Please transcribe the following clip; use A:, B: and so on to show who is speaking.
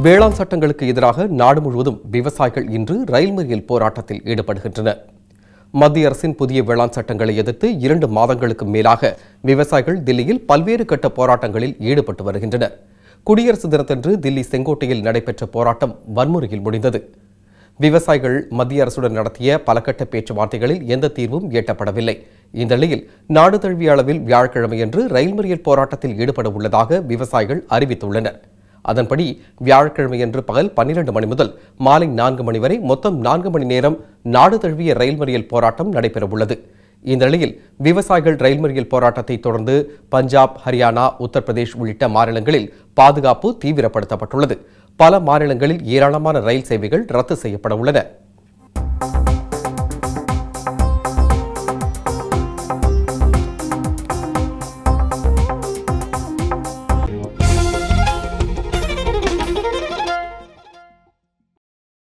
A: வேளாண் சட்டங்களுக்கு எதிராக நாடு முழுவதும் விவசாயிகள் இன்று ரயில் மறியல் போராட்டத்தில் ஈடுபடுகின்றனர் மத்திய அரசின் புதிய வேளாண் சட்டங்களை எதிர்த்து இரண்டு மாதங்களுக்கு மேலாக விவசாயிகள் தில்லியில் பல்வேறு கட்ட போராட்டங்களில் ஈடுபட்டு வருகின்றனர் குடியரசு தினத்தன்று தில்லி செங்கோட்டையில் நடைபெற்ற போராட்டம் வன்முறையில் முடிந்தது விவசாயிகள் மத்திய அரசுடன் நடத்திய பல கட்ட பேச்சுவார்த்தைகளில் எந்த தீர்வும் எட்டப்படவில்லை இந்த நிலையில் நாடு தழுவிய அளவில் வியாழக்கிழமையன்று ரயில் மறியல் போராட்டத்தில் ஈடுபட உள்ளதாக விவசாயிகள் அறிவித்துள்ளனர் அதன்படி வியாழக்கிழமையன்று பகல் பன்னிரண்டு மணி முதல் மாலை நான்கு மணி வரை மொத்தம் நான்கு மணி நேரம் நாடு தழுவிய ரயில் மறியல் போராட்டம் நடைபெறவுள்ளது இந்த நிலையில் விவசாயிகள் ரயில் மறியல் போராட்டத்தை தொடர்ந்து பஞ்சாப் ஹரியானா உத்தரப்பிரதேஷ் உள்ளிட்ட மாநிலங்களில் பாதுகாப்பு தீவிரப்படுத்தப்பட்டுள்ளது பல மாநிலங்களில் ஏராளமான ரயில் சேவைகள் ரத்து செய்யப்பட உள்ளன